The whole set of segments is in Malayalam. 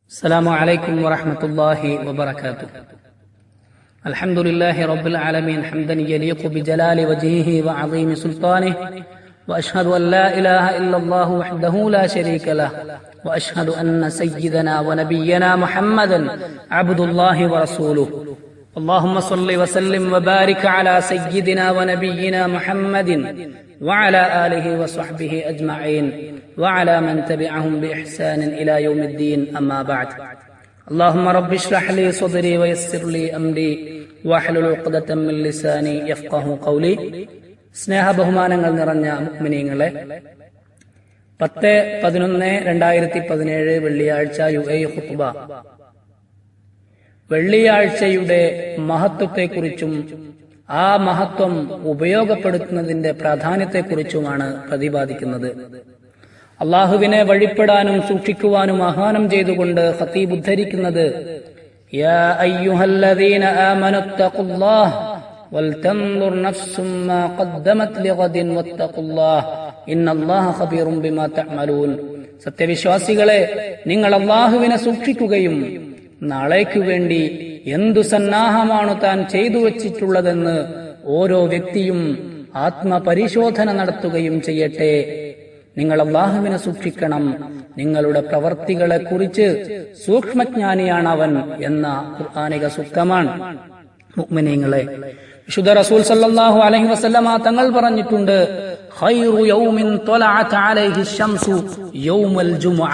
السلام عليكم ورحمة الله وبركاته الحمد لله رب العالمين حمدا يليق بجلال وجهه وعظيم سلطانه وأشهد أن لا إله إلا الله وحده لا شريك له وأشهد أن سيدنا ونبينا محمدا عبد الله ورسوله اللهم صل وسلم وبارك على سيدنا ونبينا محمد وعلى آله وصحبه أجمعين وعلى من تبعهم بإحسان إلى يوم الدين أما بعد اللهم رب اشرح لي صدري ويسر لي أمري واحلل عقدة من لساني يفقه قولي സ്നേഹ ബഹുമാനങ്ങൾ നിറഞ്ഞ മുക്മിനീങ്ങളെ പത്ത് പതിനൊന്ന് രണ്ടായിരത്തി പതിനേഴ് വെള്ളിയാഴ്ച യു എ ഹുത്തുബ വെള്ളിയാഴ്ചയുടെ മഹത്വത്തെക്കുറിച്ചും ആ മഹത്വം ഉപയോഗപ്പെടുത്തുന്നതിന്റെ പ്രാധാന്യത്തെക്കുറിച്ചുമാണ് പ്രതിപാദിക്കുന്നത് അള്ളാഹുവിനെ വഴിപ്പെടാനും സൂക്ഷിക്കുവാനും ആഹ്വാനം ചെയ്തുകൊണ്ട് ഖത്തീബ് ഉദ്ധരിക്കുന്നത് യാ അയ്യുഹല്ലദീന ആമനുത്തഖുല്ലാഹ് ولتنظر نفس ما قدمت لغد واتقوا الله إن الله خبير بما تعملون സത്യവിശ്വാസികളെ നിങ്ങൾ അള്ളാഹുവിനെ സൂക്ഷിക്കുകയും നാളേക്കു വേണ്ടി എന്തു സന്നാഹമാണ് താൻ ചെയ്തു വച്ചിട്ടുള്ളതെന്ന് ഓരോ വ്യക്തിയും ആത്മപരിശോധന നടത്തുകയും ചെയ്യട്ടെ നിങ്ങൾ അള്ളാഹുവിനെ സൂക്ഷിക്കണം നിങ്ങളുടെ പ്രവർത്തികളെ കുറിച്ച് സൂക്ഷ്മജ്ഞാനിയാണ് അവൻ എന്ന ഖുർആാനിക സൂക്തമാണ് മുഅ്മിനീങ്ങളെ വിശുദ്ധ റസൂൽ സല്ലല്ലാഹു അലൈഹി വസല്ലമ തങ്ങൾ പറഞ്ഞിട്ടുണ്ട് ഖൈറു യൗമിൻ ത്വലഅത് അലൈഹി ശംസു യൗമൽ ജുമുഅ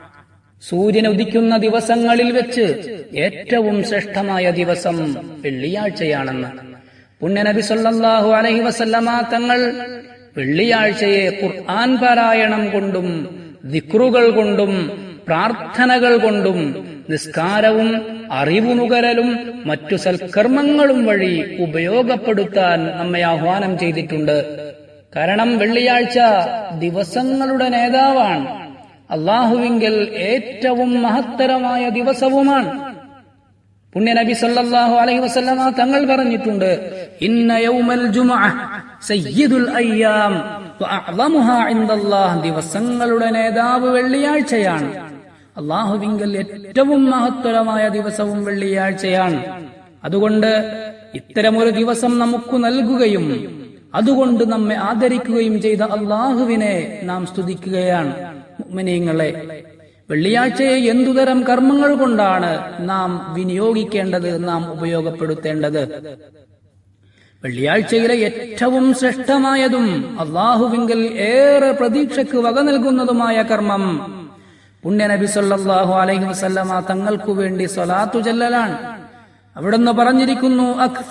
സൂര്യൻ ഉദിക്കുന്ന ദിവസങ്ങളിൽ വെച്ച് ഏറ്റവും ശ്രേഷ്ഠമായ ദിവസം വെള്ളിയാഴ്ചയാണെന്ന് പുണ്യനബി സല്ലല്ലാഹു അലൈഹി വസല്ലമ തങ്ങൾ വെള്ളിയാഴ്ചയെ ഖുർആൻ പാരായണം കൊണ്ടും ദിക്റുകൾ കൊണ്ടും പ്രാർത്ഥനകൾ കൊണ്ടും നിസ്കാരവും അറിവുനുകരലും മറ്റു സൽക്കർമ്മങ്ങളും വഴി ഉപയോഗപ്പെടുത്താൻ നമ്മെ ആഹ്വാനം ചെയ്തിട്ടുണ്ട് കാരണം വെള്ളിയാഴ്ച ദിവസങ്ങളുടെ നേതാവാണ് അള്ളാഹുവിങ്കൽ ഏറ്റവും മഹത്തരമായ ദിവസവുമാണ് പുണ്യനബി സല്ലല്ലാഹു അലൈഹി വസല്ലമ തങ്ങൾ പറഞ്ഞിട്ടുണ്ട് ഇന്ന യൗമൽ ജുമുഅ സയ്യിദുൽ അയ്യാം വഅഅ്ളമുഹാ ഇൻദല്ലാഹ് ദിവസങ്ങളുടെ നേതാവ് വെള്ളിയാഴ്ചയാണ് അള്ളാഹുവിങ്കൽ ഏറ്റവും മഹത്തരമായ ദിവസവും വെള്ളിയാഴ്ചയാണ് അതുകൊണ്ട് ഇത്തരമൊരു ദിവസം നമുക്ക് നൽകുകയും അതുകൊണ്ട് നമ്മെ ആദരിക്കുകയും ചെയ്ത അള്ളാഹുവിനെ നാം സ്തുതിക്കുകയാണ് മുഅ്മിനീങ്ങളെ വെള്ളിയാഴ്ചയെ എന്തുതരം കർമ്മങ്ങൾ കൊണ്ടാണ് നാം വിനിയോഗിക്കേണ്ടത് നാം ഉപയോഗപ്പെടുത്തേണ്ടത് വെള്ളിയാഴ്ചയിലെ ഏറ്റവും ശ്രേഷ്ഠമായതും അള്ളാഹുവിങ്കൽ ഏറെ പ്രതീക്ഷയ്ക്ക് വക നൽകുന്നതുമായ കർമ്മം പുണ്യനബി സല്ലല്ലാഹു അലൈഹി വസല്ലമ തങ്ങൾക്കു വേണ്ടി സ്വലാത്തു ചെല്ലലാണ് അവിടുന്ന് പറഞ്ഞിരിക്കുന്നു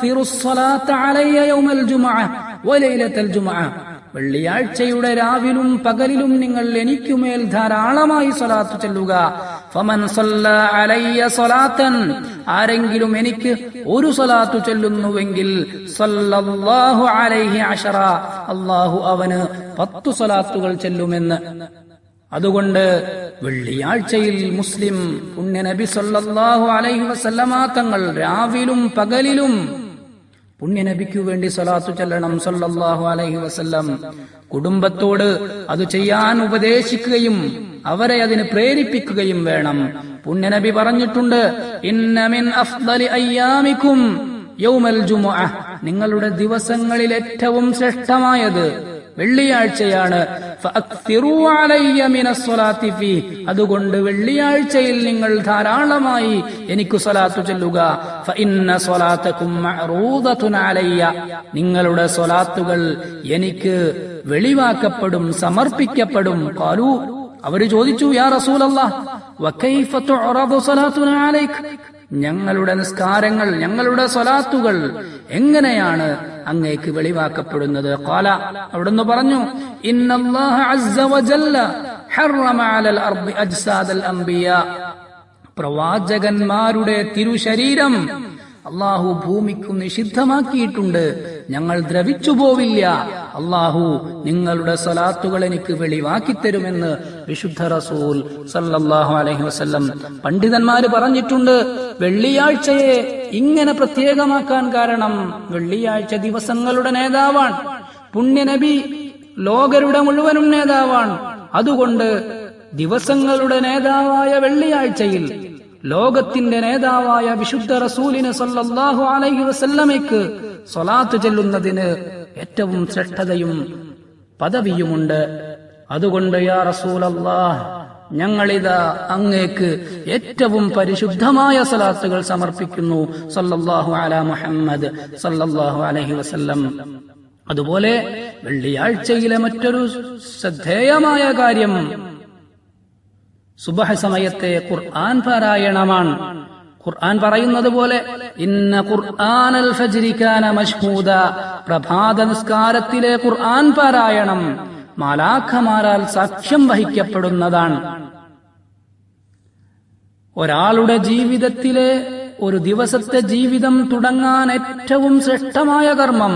വെള്ളിയാഴ്ചയുടെ രാവിലും പകലിലും നിങ്ങൾ എനിക്കുമേൽ ധാരാളമായി സ്വലാത്തു ചെല്ലുക ഫമൻ അലയ്യ സ്വലാത്തൻ ആരെങ്കിലും എനിക്ക് ഒരു സ്വലാത്തു ചെല്ലുന്നുവെങ്കിൽ സല്ലല്ലാഹു അലൈഹി അഷറ അള്ളാഹു അവന് പത്തു സ്വലാത്തുകൾ ചെല്ലുമെന്ന് അതുകൊണ്ട് വെള്ളിയാഴ്ചയിൽ മുസ്ലിം പുണ്യനബി സല്ലല്ലാഹു അലൈഹി വസല്ലമ തങ്ങൾ രാവിലും പകലിലും പുണ്യനബിക്കു വേണ്ടി സ്വലാത്തു ചെല്ലണം സല്ലല്ലാഹു അലൈഹി വസല്ലം കുടുംബത്തോട് അത് ചെയ്യാൻ ഉപദേശിക്കുകയും അവരെ അതിന് പ്രേരിപ്പിക്കുകയും വേണം പുണ്യനബി പറഞ്ഞിട്ടുണ്ട് ഇന്നമിൻ അഫ്ദലി അയ്യാമിക്കും യൗമൽ ജുമുഅ നിങ്ങളുടെ ദിവസങ്ങളിൽ ഏറ്റവും ശ്രേഷ്ഠമായത് വെള്ളിയാഴ്ചയാണ് അതുകൊണ്ട് വെള്ളിയാഴ്ചയിൽ നിങ്ങൾ ധാരാളമായി എനിക്ക് സ്വലാത്തു ചെല്ലുക നിങ്ങളുടെ സ്വലാത്തുകൾ എനിക്ക് വെളിവാക്കപ്പെടും സമർപ്പിക്കപ്പെടും കാലു അവര് ചോദിച്ചു യാ റസൂലല്ലാ ഞങ്ങളുടെ നിസ്കാരങ്ങൾ ഞങ്ങളുടെ സ്വലാത്തുകൾ എങ്ങനെയാണ് അങ്ങേക്ക് വെളിവാക്കപ്പെടുന്നത് കാല അവിടുന്ന് പറഞ്ഞു പ്രവാചകന്മാരുടെ തിരുശരീരം അള്ളാഹു ഭൂമിക്കും നിഷിദ്ധമാക്കിയിട്ടുണ്ട് ഞങ്ങൾ ദ്രവിച്ചു പോവില്ല അള്ളാഹു നിങ്ങളുടെ സ്വലാത്തുകൾ എനിക്ക് വെളിവാക്കി തരുമെന്ന് വിശുദ്ധ റസൂൽ സല്ലല്ലാഹു അലൈഹി വസല്ലം പണ്ഡിതന്മാര് പറഞ്ഞിട്ടുണ്ട് വെള്ളിയാഴ്ചയെ ഇങ്ങനെ പ്രത്യേകമാക്കാൻ കാരണം വെള്ളിയാഴ്ച ദിവസങ്ങളുടെ നേതാവാണ് പുണ്യനബി ലോകരുടെ മുഴുവനും നേതാവാണ് അതുകൊണ്ട് ദിവസങ്ങളുടെ നേതാവായ വെള്ളിയാഴ്ചയിൽ ലോകത്തിന്റെ നേതാവായ വിശുദ്ധ റസൂലിന് സല്ലല്ലാഹു അലൈഹി വസല്ലമയ്ക്ക് സ്വലാത്ത് ചെല്ലുന്നതിന് ഏറ്റവും ശ്രേഷ്ഠതയും പദവിയുമുണ്ട് അതുകൊണ്ട് യാ റസൂലല്ലാഹ് ഞങ്ങളിതാ അങ്ങേക്ക് ഏറ്റവും പരിശുദ്ധമായ സലാത്തുകൾ സമർപ്പിക്കുന്നു സല്ലല്ലാഹു അലാ മുഹമ്മദ് സല്ലല്ലാഹു അലൈഹി വസല്ലം അതുപോലെ വെള്ളിയാഴ്ചയിലെ മറ്റൊരു ശ്രദ്ധേയമായ കാര്യം സുബഹ സമയത്തെ ഖുർആൻ പാരായണമാണ് ഖുർആൻ പറയുന്നത് പോലെ ഇന്ന ഖുർആനൽ ഫജ്രി കാന മഷ്ഹൂദ പ്രഭാത നിസ്കാരത്തിലെ ഖുർആൻ പാരായണം മാലാഖമാരാൽ സാക്ഷ്യം വഹിക്കപ്പെടുന്നതാണ് ഒരാളുടെ ജീവിതത്തിലെ ഒരു ദിവസത്തെ ജീവിതം തുടങ്ങാൻ ഏറ്റവും ശ്രേഷ്ഠമായ കർമ്മം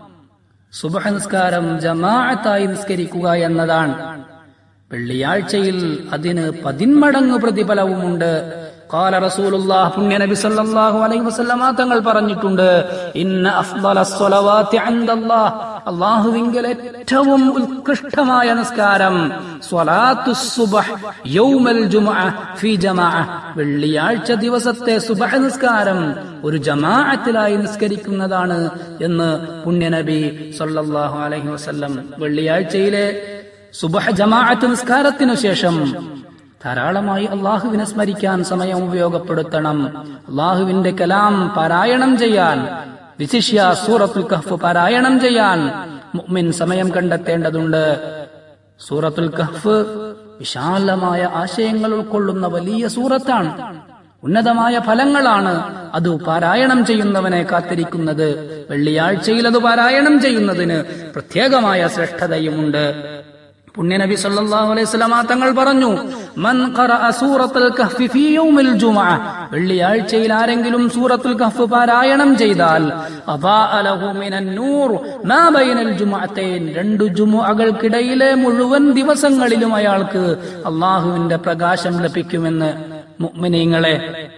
സുബഹ നിസ്കാരം ജമാഅത്തായി നിസ്കരിക്കുക എന്നതാണ് വെള്ളിയാഴ്ചയിൽ അതിന് പതിന്മടങ്ങ് പ്രതിഫലവുമുണ്ട് قال رسول الله പുണ്യ നബി സല്ലല്ലാഹു അലൈഹി വസല്ലമ തങ്ങൾ പറഞ്ഞിട്ടുണ്ട് ഇന്ന അഫ്ദല സ്വലവാത്തി അൻദല്ലാഹ് അല്ലാഹുവിങ്കൽ ഏറ്റവും ഉത്കൃഷ്ടമായ നിസ്കാരം സ്വലാത്തു സുബ്ഹ് യൗമൽ ജുമുഅ ഫീ ജമാഅ വെള്ളിയാഴ്ച ദിവസത്തെ സുബ്ഹ് നിസ്കാരം ഒരു ജമാഅത്തിലായി നിസ്കരിക്കുന്നതാണ് എന്ന് പുണ്യ നബി സല്ലല്ലാഹു അലൈഹി വസല്ലം വെള്ളിയാഴ്ചയിലെ സുബഹ ജമാഅത്ത് നിസ്കാരത്തിനു ശേഷം ധാരാളമായി അള്ളാഹുവിനെ സ്മരിക്കാൻ സമയം ഉപയോഗപ്പെടുത്തണം അള്ളാഹുവിന്റെ കലാം പാരായണം ചെയ്യാൻ വിശിഷ്യ സൂറത്തുൽ കഹ്ഫ് പാരായണം ചെയ്യാൻ മുഅ്മിൻ സമയം കണ്ടെത്തേണ്ടതുണ്ട് സൂറത്തുൽ കഹ്ഫ് വിശാലമായ ആശയങ്ങൾ ഉൾക്കൊള്ളുന്ന വലിയ സൂറത്താണ് ഉന്നതമായ ഫലങ്ങളാണ് അത് പാരായണം ചെയ്യുന്നവനെ കാത്തിരിക്കുന്നത് വെള്ളിയാഴ്ചയിൽ അത് പാരായണം ചെയ്യുന്നതിന് പ്രത്യേകമായ ശ്രേഷ്ഠതയുമുണ്ട് പുണ്യനബി സല്ലല്ലാഹു അലൈഹി വസല്ലമ തങ്ങൾ പറഞ്ഞു മൻ ഖറഅ സൂറത്തുൽ കഹ്ഫി ഫീ യൗമിൽ ജുമുഅ വെള്ളിയാഴ്ചയിൽ ആരെങ്കിലും സൂറത്തുൽ കഹ്ഫ് പാരായണം ചെയ്താൽ അദാഅ ലഹു മിനൻ നൂർ മാ ബൈനൽ ജുമുഅത്തൈൻ രണ്ട് ജുമുഅകൾക്കിടയിലെ മുഴുവൻ ദിവസങ്ങളിലും അയാൾക്ക് അള്ളാഹുവിന്റെ പ്രകാശം ലഭിക്കുമെന്ന് മുഅ്മിനീങ്ങളെ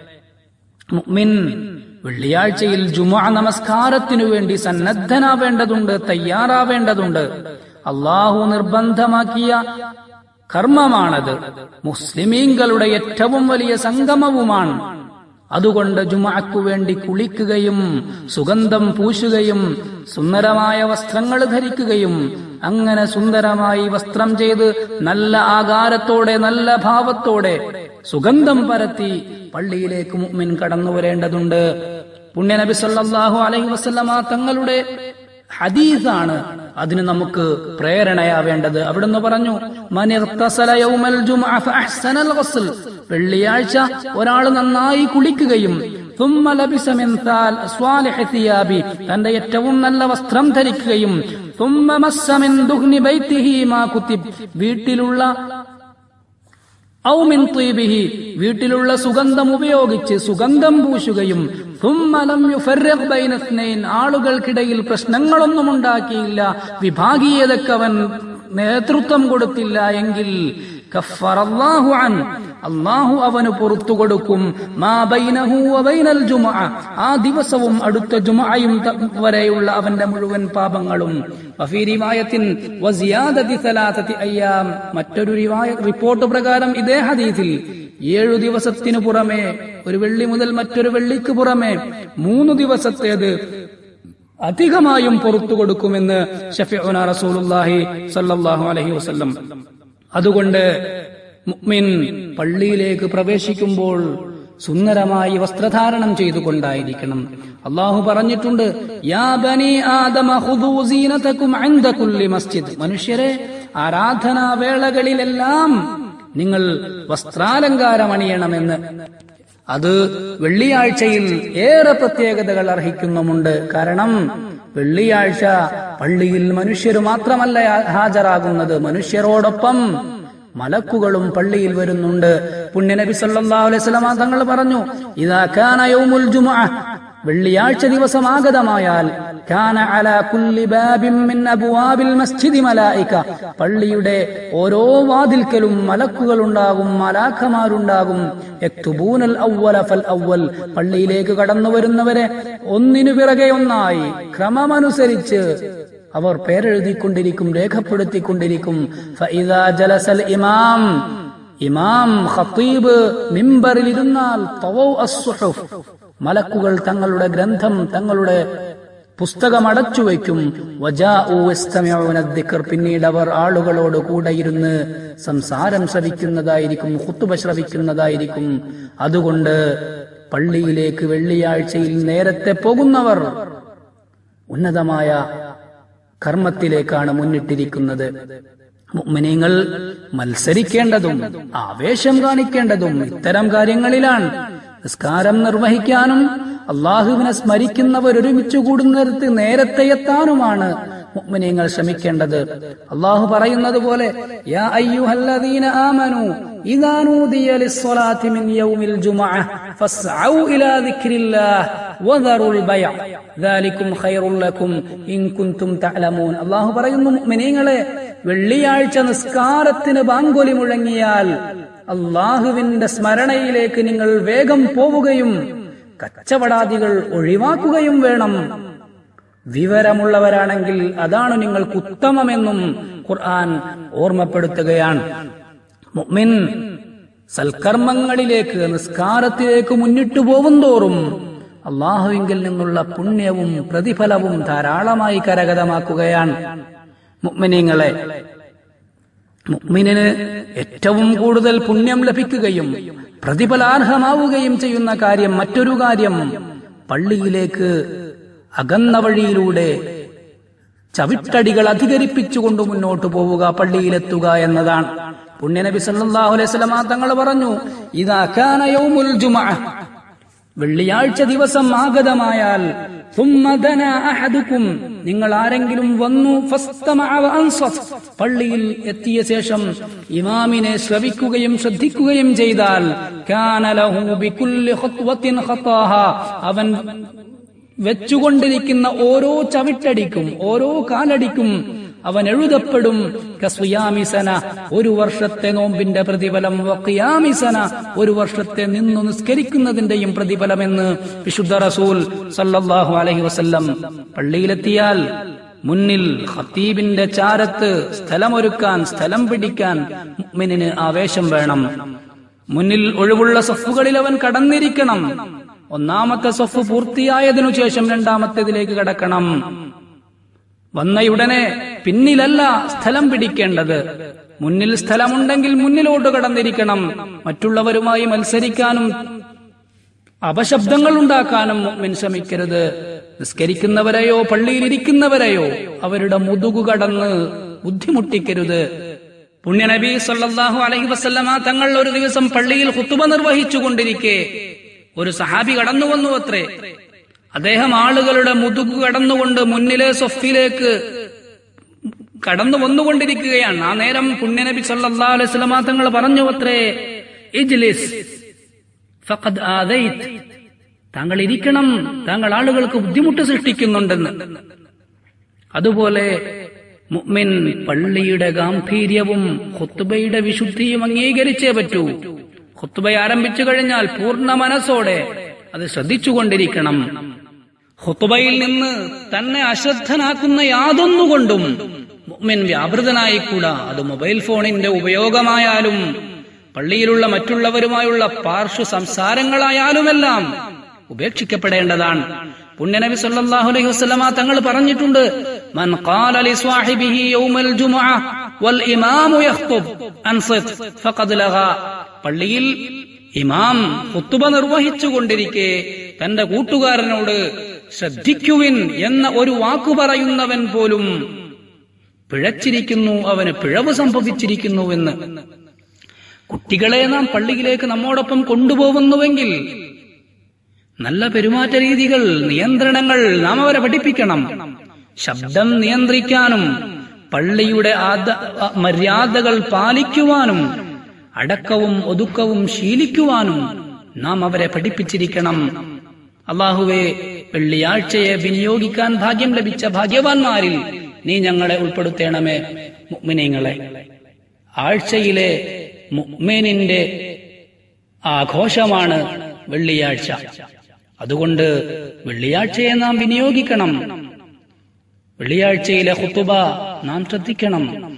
മുഅ്മിൻ വെള്ളിയാഴ്ചയിൽ ജുമുഅ നമസ്കാരത്തിനു വേണ്ടി സന്നദ്ധനാവേണ്ടതുണ്ട് തയ്യാറാവേണ്ടതുണ്ട് അള്ളാഹു നിർബന്ധമാക്കിയ കർമ്മമാണത് മുസ്ലിമീങ്ങളുടെ ഏറ്റവും വലിയ സംഗമവുമാണ് അതുകൊണ്ട് ജുമഅക്കു വേണ്ടി കുളിക്കുകയും സുഗന്ധം പൂശുകയും സുന്ദരമായ വസ്ത്രങ്ങൾ ധരിക്കുകയും അങ്ങനെ സുന്ദരമായി വസ്ത്രം ചെയ്ത് നല്ല ആകാരത്തോടെ നല്ല ഭാവത്തോടെ സുഗന്ധം പരത്തി പള്ളിയിലേക്ക് മുഅ്മിൻ കടന്നു വരേണ്ടതുണ്ട് പുണ്യനബി സല്ലല്ലാഹു അലൈഹി വസല്ലമ തങ്ങളുടെ ഹദീസാണ് അതിന് നമുക്ക് പ്രേരണയാവേണ്ടത് അവിടുന്ന് പറഞ്ഞു മനിർത്തസല യൗമൽ ജുമുഅ ഫഅഹ്സനൽ ഗസ്ൽ വെള്ളിയാഴ്ച ഒരാൾ നന്നായി കുളിക്കുകയും ثم لبس من صالح ثيابي തന്റെ ഏറ്റവും നല്ല വസ്ത്രം ധരിക്കുകയും ثم مس من دهن بيته ما كتب വീട്ടിലുള്ള ഔമിൻ തീബിഹി വീട്ടിലുള്ള സുഗന്ധം ഉപയോഗിച്ച് സുഗന്ധം പൂശുകയും ثم لم يفرق بين اثنين ആളുകൾക്കിടയിൽ പ്രശ്നങ്ങളൊന്നും ഉണ്ടാക്കിയില്ല വിഭാഗീയതയ്ക്ക് അവൻ നേതൃത്വം കൊടുത്തില്ല എങ്കിൽ കഫറല്ലാഹു അൻ അള്ളാഹു അവന് പുറത്തു കൊടുക്കും മാ ബൈനഹു വബൈനൽ ജുമുഅ ആ ദിവസവും അടുത്ത ജുമുഅയും വരെയുള്ള അവന്റെ മുഴുവൻ പാപങ്ങളും വഫീ റിവായത്തിൻ വസിയാദതി സലാസതി അയ്യാം മറ്റൊരു റിവായ റിപ്പോർട്ട് പ്രകാരം ഇതേ ഹദീസിൽ ഏഴു ദിവസത്തിനു പുറമെ ഒരു വെള്ളി മുതൽ മറ്റൊരു വെള്ളിക്ക് പുറമെ മൂന്ന് ദിവസത്തേത് അധികമായും പുറത്തു കൊടുക്കുമെന്ന് ഷഫിഉന റസൂലുള്ളാഹി സല്ലല്ലാഹു അലൈഹി വസല്ലം അതുകൊണ്ട് മുഅ്മിൻ പള്ളിയിലേക്ക് പ്രവേശിക്കുമ്പോൾ സുന്ദരമായി വസ്ത്രധാരണം ചെയ്തുകൊണ്ടായിരിക്കണം അള്ളാഹു പറഞ്ഞിട്ടുണ്ട് യാ ബനി ആദമ ഖുദൂ സീനതകും ഇൻദ കുല്ലി മസ്ജിദ് മനുഷ്യരെ ആരാധനാ വേളകളിലെല്ലാം നിങ്ങൾ വസ്ത്രാലങ്കാരം അണിയണമെന്ന് അത് വെള്ളിയാഴ്ചയിൽ ഏറെ പ്രത്യേകതകൾ അർഹിക്കുന്നുമുണ്ട് കാരണം വെള്ളിയാഴ്ച പള്ളിയിൽ മനുഷ്യർ മാത്രമല്ല ഹാജരാകുന്നത് മനുഷ്യരോടൊപ്പം മലക്കുകളും പള്ളിയിൽ വരുന്നുണ്ട് പുണ്യനബി സല്ലല്ലാഹു അലൈഹി വസല്ലം തങ്ങൾ പറഞ്ഞു ഇദാ കാന യൗമുൽ ജുമുഅ വെള്ളിയാഴ്ച ദിവസം ആഗതമായാൽ കാന അലാ കുല്ലി ബാബിൻ മിൻ അബ്വാബിൽ മസ്ജിദി മലായിക പള്ളിയുടെ ഓരോ വാതിൽക്കലും മലക്കുകൾ ഉണ്ടാകും മലാഖമാരുണ്ടാകും യക്തുബൂനൽ അവ്വല ഫൽ അവ്വൽ പള്ളിയിലേക്ക് കടന്നു വരുന്നവരെ ഒന്നിനു പിറകെ ഒന്നായി ക്രമമനുസരിച്ച് അവർ പേരെഴുതിക്കൊണ്ടിരിക്കും രേഖപ്പെടുത്തിക്കൊണ്ടിരിക്കും ഫഇദാ ജലസൽ ഇമാം ഇമാം ഖത്തീബ് മിമ്പറിൽ ഇരുന്നാൽ തവൗ അസ്സുഹുഫ് മലക്കുകൾ തങ്ങളുടെ ഗ്രന്ഥം തങ്ങളുടെ പുസ്തകം അടച്ചു വയ്ക്കും വജാഉ യസ്തമിഊന ദിക്ർ പിന്നീട് അവർ ആളുകളോട് കൂടെ ഇരുന്ന് സംസാരം ശ്രവിക്കുന്നതായിരിക്കും ഖുത്തുബ ശ്രവിക്കുന്നതായിരിക്കും അതുകൊണ്ട് പള്ളിയിലേക്ക് വെള്ളിയാഴ്ചയിൽ നേരത്തെ പോകുന്നവർ ഉന്നതമായ കർമ്മത്തിലേക്കാണ് മുന്നിട്ടിരിക്കുന്നത് മുഅ്മിനീങ്ങൾ മത്സരിക്കേണ്ടതും ആവേശം കാണിക്കേണ്ടതും ഇത്തരം കാര്യങ്ങളിലാണ് നിസ്കാരം നിർവഹിക്കാനും അള്ളാഹുവിനെ സ്മരിക്കുന്നവർ ഒരുമിച്ച് കൂടുന്നിടത്ത് നേരത്തെ എത്താനുമാണ് മുഅ്മിനീങ്ങൾ ശ്രമിക്കേണ്ടത് അള്ളാഹു പറയുന്നത് പോലെ യാ അയ്യുഹല്ലദീന ആമനു ഇദാ നൂദിയ ലിസ്സലാത്തി മിൻ യൗമിൽ ജുമുഅ ഫസ്ഔ ഇലാ ദിക്രില്ലാഹ് വദറുൽ ബൈഅ ദാലികും ഖൈറുൽ ലക്കും ഇൻ കുൻതും തഅലമൂൻ അള്ളാഹു പറയുന്നു മുഅ്മിനീങ്ങളെ വെള്ളിയാഴ്ച നിസ്കാരത്തിന് ബാങ്കൊലി മുഴങ്ങിയാൽ അള്ളാഹുവിന്റെ സ്മരണയിലേക്ക് നിങ്ങൾ വേഗം പോവുകയും കച്ചവടാദികൾ ഒഴിവാക്കുകയും വേണം വിവരമുള്ളവരാണെങ്കിൽ അതാണ് നിങ്ങൾക്ക് ഉത്തമമെന്നും ഖുർആൻ ഓർമ്മപ്പെടുത്തുകയാണ് മുഅ്മിൻ സൽക്കർമ്മങ്ങളിലേക്ക് നിസ്കാരത്തിലേക്ക് മുന്നിട്ടു പോകുന്തോറും അള്ളാഹുവിങ്കിൽ നിന്നുള്ള പുണ്യവും പ്രതിഫലവും ധാരാളമായി കരഗതമാക്കുകയാണ് മുഅ്മിനീങ്ങളെ മുഅ്മിനിന് ഏറ്റവും കൂടുതൽ പുണ്യം ലഭിക്കുകയും പ്രതിഫലാർഹമാവുകയും ചെയ്യുന്ന കാര്യം മറ്റൊരു കാര്യം പള്ളിയിലേക്ക് അകന്ന വഴിയിലൂടെ ചവിട്ടടികൾ അധികരിപ്പിച്ചുകൊണ്ട് മുന്നോട്ട് പോവുക പള്ളിയിലെത്തുക എന്നതാണ് പുണ്യനബി സല്ലല്ലാഹു അലൈഹി വസല്ലമ തങ്ങൾ പറഞ്ഞു ഇദാ കാന യൗമുൽ ജുമുഅ വെള്ളിയാഴ്ച ദിവസം ആഗതമായാൽ ثم دنا أحدكم നിങ്ങൾ ആരെങ്കിലും വന്നു فاستمع وأنصت പള്ളിയിൽ എത്തിയ ശേഷം ഇമാമിനെ ശ്രവിക്കുകയും ശ്രദ്ധിക്കുകയും ചെയ്താൽ كان له بكل خطوة خطاها അവൻ വെച്ചുകൊണ്ടിരിക്കുന്ന ഓരോ ചവിട്ടടിക്കും ഓരോ കാലടിക്കും അവൻ എഴുതപ്പെടും കസുയാമിസന ഒരു വർഷത്തെ നോമ്പിന്റെ പ്രതിഫലം വഖിയാമിസന ഒരു വർഷത്തെ നിന്നു നിസ്കരിക്കുന്നതിന്റെയും പ്രതിഫലമെന്ന് വിശുദ്ധ റസൂൽ സല്ലല്ലാഹു അലൈഹി വസല്ലം പള്ളിയിലെത്തിയാൽ മുന്നിൽ ഖത്തീബിന്റെ ചാരത്ത് സ്ഥലമൊരുക്കാൻ സ്ഥലം പിടിക്കാൻ മുഅ്മിനിന് ആവേശം വേണം മുന്നിൽ ഒഴിവുള്ള സഫുകളിൽ അവൻ കടന്നിരിക്കണം ഒന്നാമത്തെ സഫ് പൂർത്തിയായതിനു ശേഷം രണ്ടാമത്തേതിലേക്ക് കടക്കണം വന്നയുടനെ പിന്നിലല്ല സ്ഥലം പിടിക്കേണ്ടത് മുന്നിൽ സ്ഥലമുണ്ടെങ്കിൽ മുന്നിലോട്ട് കടന്നിരിക്കണം മറ്റുള്ളവരുമായി മത്സരിക്കാനും അപശബ്ദങ്ങൾ ഉണ്ടാക്കാനും മുഅ്മിൻ ശ്രമിക്കരുത് നിസ്കരിക്കുന്നവരെയോ പള്ളിയിലിരിക്കുന്നവരെയോ അവരുടെ മുതുകു കടന്ന് ബുദ്ധിമുട്ടിക്കരുത് പുണ്യനബി സല്ലല്ലാഹു അലൈഹി വസല്ലമ തങ്ങൾ ഒരു ദിവസം പള്ളിയിൽ ഖുത്തുബ നിർവഹിച്ചു കൊണ്ടിരിക്കെ ഒരു സഹാബി കടന്നു വന്നു അത്രേ അദ്ദേഹം ആളുകളുടെ മുതുകു കടന്നുകൊണ്ട് മുന്നിലെ സൊഫിലേക്ക് കടന്നു വന്നുകൊണ്ടിരിക്കുകയാണ് ആ നേരം പുണ്യനബി സല്ലല്ലാഹു അലൈഹി വസല്ലമ തങ്ങൾ പറഞ്ഞു അത്രേ ഇജ്ലിസ് ഫഖദ് ആദൈത് താങ്കൾ ഇരിക്കണം താങ്കൾ ആളുകൾക്ക് ബുദ്ധിമുട്ട് സൃഷ്ടിക്കുന്നുണ്ടെന്ന് അതുപോലെ മുഅ്മിൻ പള്ളിയുടെ ഗാംഭീര്യവും ഖുത്തുബയുടെ വിശുദ്ധിയും അംഗീകരിച്ചേ പറ്റൂ ഖുത്തുബ ആരംഭിച്ചു കഴിഞ്ഞാൽ പൂർണ്ണ മനസ്സോടെ അത് ശ്രദ്ധിച്ചുകൊണ്ടിരിക്കണം ഖുത്തുബയിൽ നിന്ന് തന്നെ അശ്രദ്ധനാക്കുന്ന യാതൊന്നുകൊണ്ടും മുഅ്മിൻ വ്യാപൃതനായിക്കൂടാ അത് മൊബൈൽ ഫോണിന്റെ ഉപയോഗമായാലും പള്ളിയിലുള്ള മറ്റുള്ളവരുമായുള്ള പാർശ്വ സംസാരങ്ങളായാലുമെല്ലാം ഉപേക്ഷിക്കപ്പെടേണ്ടതാണ് പുണ്യനബി സല്ലല്ലാഹു അലൈഹി വസല്ലമ തങ്ങൾ പറഞ്ഞിട്ടുണ്ട് മൻ ഖാല ലി സ്വാഹിബിഹി യൗമൽ ജുമുഅ വൽ ഇമാമു യഖ്തുബ് അൻസിത് ഫഖദ് ലഗാ പള്ളിയിൽ ഇമാം ഖുത്തുബ നിർവഹിച്ചു കൊണ്ടിരിക്കെ തന്റെ കൂട്ടുകാരനോട് ശ്രദ്ധിക്കുവിൻ എന്ന ഒരു വാക്കു പറയുന്നവൻ പോലും പിഴച്ചിരിക്കുന്നു അവന് പിഴവ് സംഭവിച്ചിരിക്കുന്നുവെന്ന് കുട്ടികളെ നാം പള്ളിയിലേക്ക് നമ്മോടൊപ്പം കൊണ്ടുപോകുന്നുവെങ്കിൽ നല്ല പെരുമാറ്റ രീതികൾ നിയന്ത്രണങ്ങൾ നാം അവരെ പഠിപ്പിക്കണം ശബ്ദം നിയന്ത്രിക്കാനും പള്ളിയുടെ ആദ മര്യാദകൾ പാലിക്കുവാനും അടക്കവും ഒതുക്കവും ശീലിക്കുവാനും നാം അവരെ പഠിപ്പിച്ചിരിക്കണം അള്ളാഹുവെ വെള്ളിയാഴ്ചയെ വിനിയോഗിക്കാൻ ഭാഗ്യം ലഭിച്ച ഭാഗ്യവാന്മാരിൽ നീ ഞങ്ങളെ ഉൾപ്പെടുത്തേണമേ മുഅ്മിനീങ്ങളെ ആഴ്ചയിലെ മുഅ്മിനിന്റെ ആഘോഷമാണ് വെള്ളിയാഴ്ച അതുകൊണ്ട് വെള്ളിയാഴ്ചയെ നാം വിനിയോഗിക്കണം വെള്ളിയാഴ്ചയിലെ ഖുത്തുബ നാം ശ്രദ്ധിക്കണം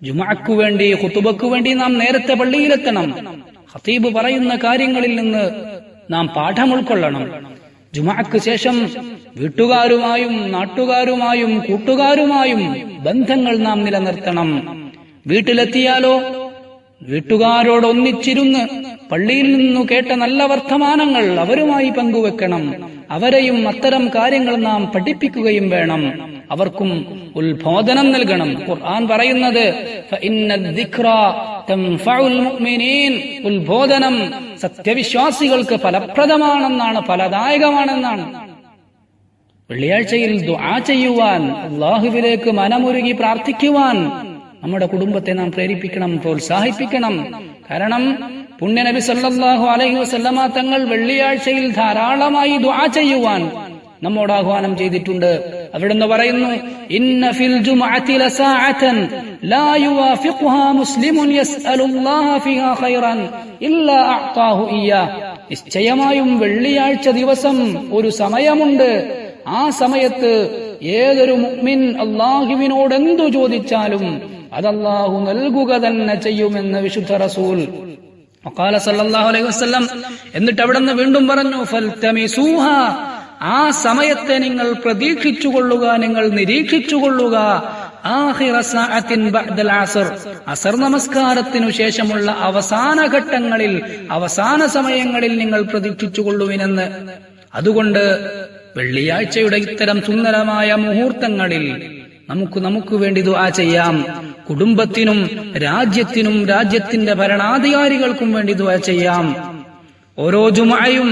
ജുമാക്കു വേണ്ടി കുത്തുബക്കു വേണ്ടി നാം നേരത്തെ പള്ളിയിലെത്തണം ഖത്തീബ് പറയുന്ന കാര്യങ്ങളിൽ നിന്ന് നാം പാഠം ഉൾക്കൊള്ളണം ജുമാക്ക് ശേഷം വീട്ടുകാരുമായും നാട്ടുകാരുമായും കൂട്ടുകാരുമായും ബന്ധങ്ങൾ നാം നിലനിർത്തണം വീട്ടിലെത്തിയാലോ വീട്ടുകാരോട് ഒന്നിച്ചിരുന്ന് പള്ളിയിൽ നിന്നു കേട്ട നല്ല വർത്തമാനങ്ങൾ അവരുമായി പങ്കുവെക്കണം അവരെയും അത്തരം കാര്യങ്ങൾ നാം പഠിപ്പിക്കുകയും വേണം അവർക്കും ഉത്ബോധനം നൽകണം ഖുർആൻ പറയുന്നത് فإن الذكرى تنفع المؤمنين. ഉത്ബോധനം സത്യവിശ്വാസികൾക്ക് ഫലപ്രദമാണെന്നാണ് ഫലദായകമാണെന്നാണ് വെള്ളിയാഴ്ചയിൽ ദുആ ചെയ്യുവാൻ അള്ളാഹുവിലേക്ക് മനമുരുകി പ്രാർത്ഥിക്കുവാൻ നമ്മുടെ കുടുംബത്തെ നാം പ്രേരിപ്പിക്കണം പ്രോത്സാഹിപ്പിക്കണം കാരണം പുണ്യനബി സല്ലല്ലാഹു അലൈഹി വസല്ലമ തങ്ങൾ വെള്ളിയാഴ്ചയിൽ ധാരാളമായി ദുആ ചെയ്യുവാൻ നമ്മോട് ആഹ്വാനം ചെയ്തിട്ടുണ്ട് അവിടുന്ന് പറയുന്നു ഇന്ന ഫിൽ ജുമുഅത്തി ലസാഅതൻ ലാ യുവാഫിഖുഹാ മുസ്ലിമുൻ യസ്അലുല്ലാഹ ഫിഹാ ഖൈറൻ ഇല്ലാ അഅതാഹു ഇയ്യാ നിശ്ചയമായും വെള്ളിയാഴ്ച ദിവസം ഒരു സമയമുണ്ട് ആ സമയത്ത് ഏതൊരു മുഅ്മിൻ അള്ളാഹുവിനോട് എന്തു ചോദിച്ചാലും അതല്ലാഹു നൽകുക തന്നെ ചെയ്യുമെന്ന് വിശുദ്ധ റസൂൽ വഖാല സല്ലല്ലാഹു അലൈഹി വസല്ലം എന്നിട്ട് അവിടെ നിന്ന് വീണ്ടും പറഞ്ഞു ഫൽതമിസൂഹ ആ സമയത്തെ നിങ്ങൾ പ്രതീക്ഷിച്ചുകൊള്ളുക നിങ്ങൾ നിരീക്ഷിച്ചുകൊള്ളുക ആഖിറ സഅത്തിൻ ബഅദൽ അസ്ർ അസർ നമസ്കാരത്തിനു ശേഷമുള്ള അവസാന ഘട്ടങ്ങളിൽ അവസാന സമയങ്ങളിൽ നിങ്ങൾ പ്രതീക്ഷിച്ചുകൊള്ളുവിനെന്ന് അതുകൊണ്ട് വെള്ളിയാഴ്ചയുടെ ഇത്തരം സുന്ദരമായ മുഹൂർത്തങ്ങളിൽ നമുക്ക് നമുക്ക് വേണ്ടി ദുആ ചെയ്യാം കുടുംബത്തിനും രാജ്യത്തിനും രാജ്യത്തിന്റെ ഭരണാധികാരികൾക്കും വേണ്ടി ദുആ ചെയ്യാം ഓരോ ജുമയും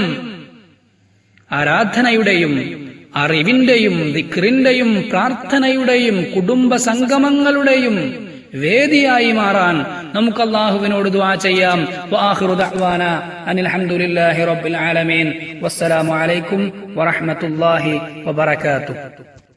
ആരാധനയുടെയും അറിവിന്റെയും ദിക്റിന്റെയും പ്രാർത്ഥനയുടെയും കുടുംബ സംഗമങ്ങളുടെയും വേദിയായി മാറാൻ നമുക്ക് അള്ളാഹുവിനോട് ദുആ ചെയ്യാം വആഖിറു ദഅ്വാന അനിൽ ഹംദുലില്ലാഹി റബ്ബിൽ ആലമീൻ വസ്സലാമു അലൈക്കും വറഹ്മത്തുള്ളാഹി വബറകാതുഹു